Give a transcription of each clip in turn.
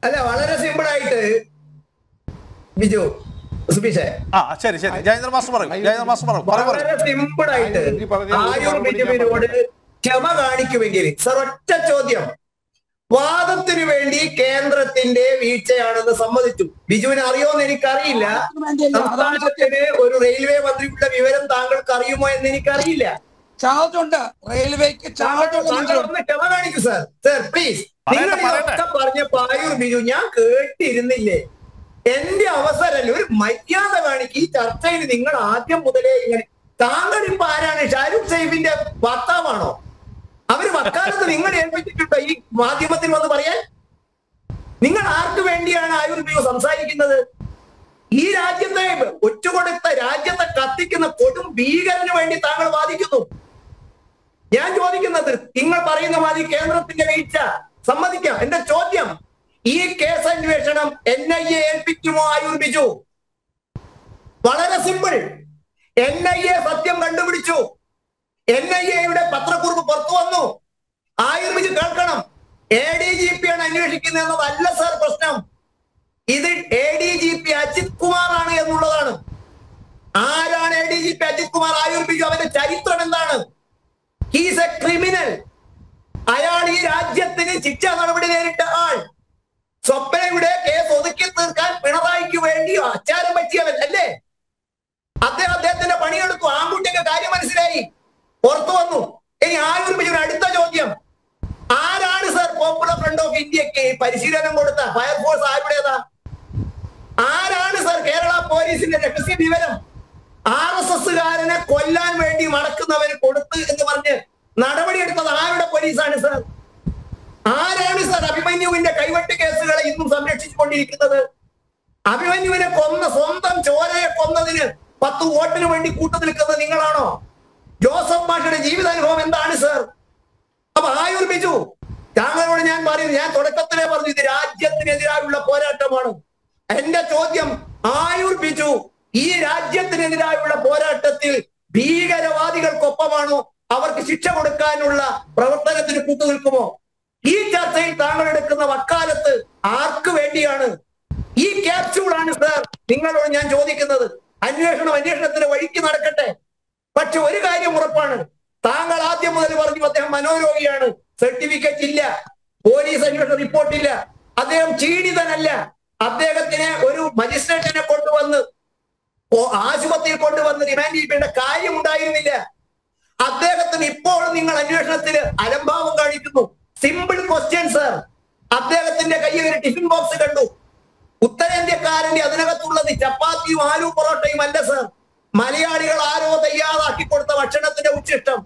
അല്ല വളരെ സിമ്പിൾ ആയിട്ട് ബിജു സുബീഷേ ആ ശരി ശരി ജയേന്ദ്ര മാസ്റ്റർ പറയും ജയേന്ദ്ര മാസ്റ്റർ പറയും പറയൂ, പറയൂ. വളരെ സിമ്പിൾ ആയിട്ട് ഈ പറഞ്ഞ ആയുർ ബിജുവിനോട് ക്ഷമ കാണിക്കുമെങ്കിൽ സർ ഒറ്റ ചോദ്യം വാദത്തിന് വേണ്ടി കേന്ദ്രത്തിന്റെ വീഴ്ചയാണെന്ന് സമ്മതിച്ചു ബിജുവിന് അറിയോന്ന് എനിക്കറിയില്ല വേണ്ടിയല്ല അതാണ് സത്യം സംസ്ഥാനത്തിന് ഒരു റെയിൽവേ മന്ത്രിയുടെ വിവരം താങ്കൾക്ക് അറിയുമോ എന്ന് എനിക്കറിയില്ല ചാർജ് ഉണ്ട് റെയിൽവേക്ക് ചാർജ് താങ്കൾ ഉള്ള താങ്കൾ മന്ത്രി ഒന്ന് ക്ഷമ കാണിക്കൂ സർ സർ പ്ലീസ് നിങ്ങൾ പറയട്ടെ, പറയട്ടെ. ഇതൊക്കെ പറഞ്ഞ പായൂർ ബിജു ഞാൻ കേട്ടിരുന്നില്ലേ എന്റെ അവസരം ഒരു മര്യാദ കാണിക്ക് ഈ ചർച്ചയിൽ നിങ്ങൾ ആദ്യം മുതലേ ഇങ്ങനെ താങ്കൾ ഇപ്പൊ ആരാണ് ഷാരൂഖ് സൈഫിന്റെ ഭർത്താവാണോ അവര് വക്കാലത്ത് നിങ്ങൾ ഏൽപ്പിച്ചിട്ടുണ്ടോ ഈ മാധ്യമത്തിൽ വന്ന് പറയാൻ നിങ്ങൾ ആർക്ക് വേണ്ടിയാണ് ആയുർ ബിജു സംസാരിക്കുന്നത് ഈ രാജ്യത്തെ ഒറ്റുകൊടുത്ത രാജ്യത്തെ കത്തിക്കുന്ന കൊടും ഭീകരന് വേണ്ടി താങ്കൾ വാദിക്കുന്നു ഞാൻ ചോദിക്കുന്നത് നിങ്ങൾ പറയുന്ന മാതിരി കേന്ദ്രത്തിന്റെ വീഴ്ച സമ്മതിക്കാം എന്റെ ചോദ്യം ഈ കേസ് അന്വേഷണം എൻ ഐ എ ഏൽപ്പിക്കുമോ ആയുർ ബിജു വളരെ സിമ്പിൾ എൻ ഐ എ സത്യം കണ്ടുപിടിച്ചു എൻ ഐ എയുടെ പത്രക്കുറിപ്പ് പുറത്തു വന്നു ആയുർ ബിജു കേൾക്കണം എ ഡി ജി പി ആണ് അന്വേഷിക്കുന്നത് എന്നതല്ല സാർ പ്രശ്നം ഇത് A D G P Ajith Kumar ആണ് എന്നുള്ളതാണ് ആരാണ് A D G P Ajith Kumar Ayur Biju അവന്റെ ചരിത്രം എന്താണ് ഹീസ് എ ക്രിമിനൽ അയാൾ ഈ രാജ്യത്തിന് ശിക്ഷാ നടപടി നേരിട്ട ആൾ സ്വപ്നയുടെ കേസ് ഒതുക്കി തീർക്കാൻ പിണറായിക്ക് വേണ്ടി അച്ചാരം പറ്റിയവൻ അല്ലേ അദ്ദേഹം അദ്ദേഹത്തിന്റെ പണിയെടുത്തു ആൺകുട്ടിക്ക് കാര്യം മനസ്സിലായി പുറത്തു വന്നു ഇനി ആയുർ ബിജുവിന് അടുത്ത ചോദ്യം ആരാണ് സർ പോപ്പുലർ ഫ്രണ്ട് ഓഫ് ഇന്ത്യക്ക് പരിശീലനം കൊടുത്ത ഫയർഫോഴ്സ് ആരുടേതാ ആരാണ് സർ കേരള പോലീസിന്റെ രഹസ്യ വിവരം ആർ എസ് എസ്സുകാരനെ കൊല്ലാൻ വേണ്ടി മടക്കുന്നവന് കൊടുത്ത് എന്ന് പറഞ്ഞ് നടപടിയെടുത്തത് ആരുടെ പോലീസാണ് സർ ആരാണ് സർ അഭിമന്യുവിന്റെ കൈവെട്ട് കേസുകളെ ഇന്നും സംരക്ഷിച്ചുകൊണ്ടിരിക്കുന്നത് അഭിമന്യുവിനെ കൊന്ന സ്വന്തം ചോരയെ കൊന്നതിന് പത്ത് വോട്ടിന് വേണ്ടി കൂട്ടു നിൽക്കുന്നത് നിങ്ങളാണോ ജോസഫ് മാഷയുടെ ജീവിതാനുഭവം എന്താണ് സർ അപ്പൊ ആയുർ ബിജു താങ്കളോട് ഞാൻ പറയുന്നു ഞാൻ തുടക്കത്തിലേ പറഞ്ഞു ഇത് രാജ്യത്തിനെതിരായുള്ള പോരാട്ടമാണ് എന്റെ ചോദ്യം ആയുർ ബിജു ഈ രാജ്യത്തിനെതിരായുള്ള പോരാട്ടത്തിൽ ഭീകരവാദികൾക്കൊപ്പമാണോ അവർക്ക് ശിക്ഷ കൊടുക്കാനുള്ള പ്രവർത്തനത്തിന് കൂട്ടുനിൽക്കുമോ ഈ ചർച്ചയിൽ താങ്കൾ എടുക്കുന്ന വക്കാലത്ത് ആർക്ക് വേണ്ടിയാണ് ഈ ക്യാപ്സ്യൂളാണ് സാർ നിങ്ങളോട് ഞാൻ ചോദിക്കുന്നത് അന്വേഷണം അന്വേഷണത്തിന് വഴിക്ക് നടക്കട്ടെ പക്ഷെ ഒരു കാര്യം ഉറപ്പാണ് താങ്കൾ ആദ്യം മുതൽ പറഞ്ഞു അദ്ദേഹം മനോരോഗിയാണ് സർട്ടിഫിക്കറ്റ് ഇല്ല പോലീസ് അന്വേഷണ റിപ്പോർട്ട് ഇല്ല അദ്ദേഹം ക്ഷീണിതനല്ല അദ്ദേഹത്തിനെ ഒരു മജിസ്ട്രേറ്റിനെ കൊണ്ടുവന്ന് ഓ- ആശുപത്രിയിൽ കൊണ്ടുവന്ന് റിമാൻഡ് ചെയ്യേണ്ട കാര്യം ഉണ്ടായിരുന്നില്ല അദ്ദേഹത്തിന് ഇപ്പോൾ നിങ്ങൾ അന്വേഷണത്തിന് അലംഭാവം കാണിക്കുന്നു സിമ്പിൾ ക്വസ്റ്റ്യൻ സർ അദ്ദേഹത്തിന്റെ കയ്യിൽ ഒരു ടിഫിൻ ബോക്സ് കണ്ടു ഉത്തരേന്ത്യക്കാരന്റെ അതിനകത്തുള്ളത് ചപ്പാത്തിയും ആലു പൊറോട്ടയും അല്ല സർ മലയാളികൾ ആരോ തയ്യാറാക്കി കൊടുത്ത ഭക്ഷണത്തിന്റെ ഉച്ചിഷ്ടം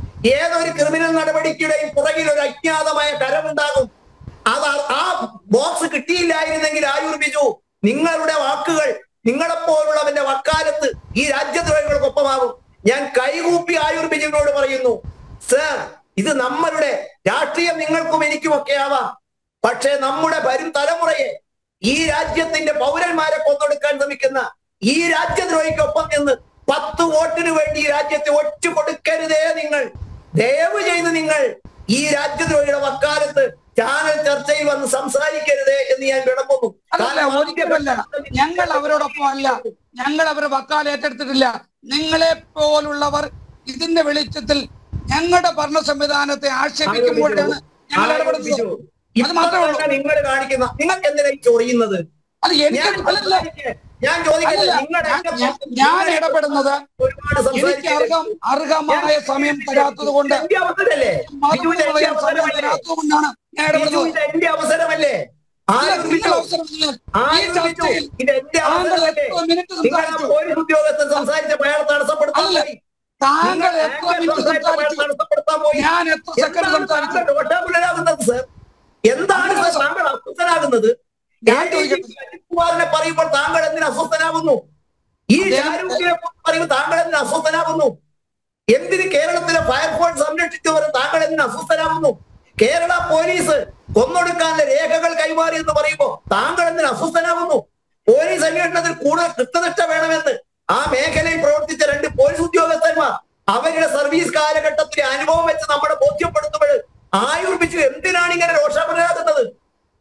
ഏതൊരു ക്രിമിനൽ നടപടിക്കിടെയും പുറകിൽ ഒരു അജ്ഞാതമായ കരമുണ്ടാകും അത് ആ- ആ ബോക്സ് കിട്ടിയില്ലായിരുന്നെങ്കിൽ ആയുർ ബിജു നിങ്ങളുടെ വാക്കുകൾ നിങ്ങളെപ്പോലുള്ളവന്റെ വക്കാലത്ത് ഈ രാജ്യദ്രോഹികൾക്കൊപ്പമാകും ഞാൻ കൈകൂപ്പി ആയുർ ബിജുവിനോട് പറയുന്നു സർ ഇത് നമ്മളുടെ രാഷ്ട്രീയം നിങ്ങൾക്കും എനിക്കും ഒക്കെ ആവാം പക്ഷേ നമ്മുടെ വരും തലമുറയെ ഈ രാജ്യത്തിന്റെ പൗരന്മാരെ കൊന്നൊടുക്കാൻ ശ്രമിക്കുന്ന ഈ രാജ്യദ്രോഹിക്കൊപ്പം നിന്ന് പത്ത് വോട്ടിന് വേണ്ടി ഈ രാജ്യത്തെ ഒറ്റ കൊടുക്കരുതേ നിങ്ങൾ ദയവ് ചെയ്ത് നിങ്ങൾ ഈ രാജ്യദ്രോഹിയുടെ വക്കാലത്ത് ചാനൽ ചർച്ചയിൽ വന്ന് സംസാരിക്കരുതേ എന്ന് ഞാൻ വിളമ്പുന്നു അതല്ല ഒരിക്കലുമല്ല ഞങ്ങൾ അവരോടൊപ്പം അല്ല ഞങ്ങൾ അവരെ വക്കാൽ ഏറ്റെടുത്തിട്ടില്ല നിങ്ങളെ പോലുള്ളവർ ഇതിന്റെ വെളിച്ചത്തിൽ ഞങ്ങളുടെ ഭരണ സംവിധാനത്തെ ആക്ഷേപിക്കുമ്പോഴാണ് ഞങ്ങൾ ഇടപെടുന്നത് അത് മാത്രമേ ഉള്ളൂ നിങ്ങൾ കാണിക്കുന്ന നിങ്ങൾക്ക് എന്തിനാ ഈ ചൊറിയുന്നത് അത് എനിക്ക് ഞാൻ അല്ലല്ല ഞാൻ ചോദിക്കുന്നത് അല്ലല്ല, നിങ്ങളുടെ ഞാൻ- ഞാൻ- ഞാൻ ഇടപെടുന്നത് ഒരുപാട് എനിക്ക് അർഹം അർഹമായ സമയം തരാത്തത് കൊണ്ട് എന്റെ അവസരമല്ലേ മറുപടി പറയാൻ സമയം തരാത്തത് കൊണ്ടാണ് ഞാൻ ഇടപെടുന്നത് ഇത് എന്റെ അവസരമല്ലേ അല്ല, ആരും നിങ്ങൾ വിളിച്ചു. അവസരമില്ല. ഈ ആരും വിളിച്ചു. ചർച്ചയിൽ ഇത് എന്റെ താങ്കൾ അവസരമല്ലേ എത്ര മിനിറ്റ് നിങ്ങൾ ആ സംസാരിച്ചു പോലീസ് ഉദ്യോഗസ്ഥൻ സംസാരിച്ചപ്പോൾ അയാൾ തടസ്സപ്പെടുത്താൻ അല്ല, പോയി താങ്കൾ നിങ്ങൾ എത്ര ആങ്കർ മിനിറ്റ് സംസാരിച്ചപ്പോൾ അയാൾ സംസാരിച്ചു തടസ്സപ്പെടുത്താൻ പോയി ഞാൻ എത്ര സെക്കൻഡ് എന്താണ് സംസാരിച്ചു താങ്കൾ ഒട്ടാമ്പുലരാകുന്നത് സർ എന്താണ് സർ താങ്കൾ അസ്വസ്ഥനാകുന്നത് ഞാൻ ADG ചോദിക്കട്ടെ. അജിത് കുമാറിനെ പറയുമ്പോൾ താങ്കൾ എന്തിന് അസ്വസ്ഥനാകുന്നു ഈ അദ്ദേഹം- ഷാരൂഖിനെ പറയുമ്പോൾ താങ്കൾ എന്തിന് അസ്വസ്ഥനാകുന്നു എന്തിന് കേരളത്തിലെ ഫയർഫോഴ്സ് സംരക്ഷിച്ചവർ താങ്കൾ എന്തിന് അസ്വസ്ഥനാകുന്നു കേരള പോലീസ് കൊന്നൊടുക്കാനുള്ള രേഖകൾ കൈമാറി എന്ന് പറയുമ്പോൾ താങ്കൾ എന്തിന് അസ്വസ്ഥനാകുന്നു പോലീസ് അന്വേഷണത്തിൽ കൂടുതൽ കൃത്യനിഷ്ഠ വേണമെന്ന് ആ മേഖലയിൽ പ്രവർത്തിച്ച രണ്ട് പോലീസ് ഉദ്യോഗസ്ഥന്മാർ അവരുടെ സർവീസ് കാലഘട്ടത്തിലെ അനുഭവം വെച്ച് നമ്മളെ ബോധ്യപ്പെടുത്തുമ്പോൾ ആയുർബിച്ചു എന്തിനാണ് ഇങ്ങനെ രോഷാപരാകുന്നത്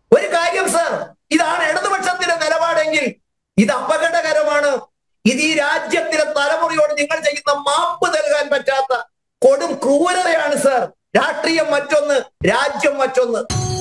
ഒരു കാര്യം സർ ഇതാണ് ഇടതുപക്ഷത്തിന്റെ നിലപാടെങ്കിൽ ഇത് അപകടകരമാണ് ഇത് ഈ രാജ്യത്തിലെ തലമുറയോട് നിങ്ങൾ ചെയ്യുന്ന മാപ്പ് നൽകാൻ പറ്റാത്ത കൊടും ക്രൂരതയാണ് സർ രാഷ്ട്രീയം മറ്റൊന്ന് രാജ്യം മറ്റൊന്ന്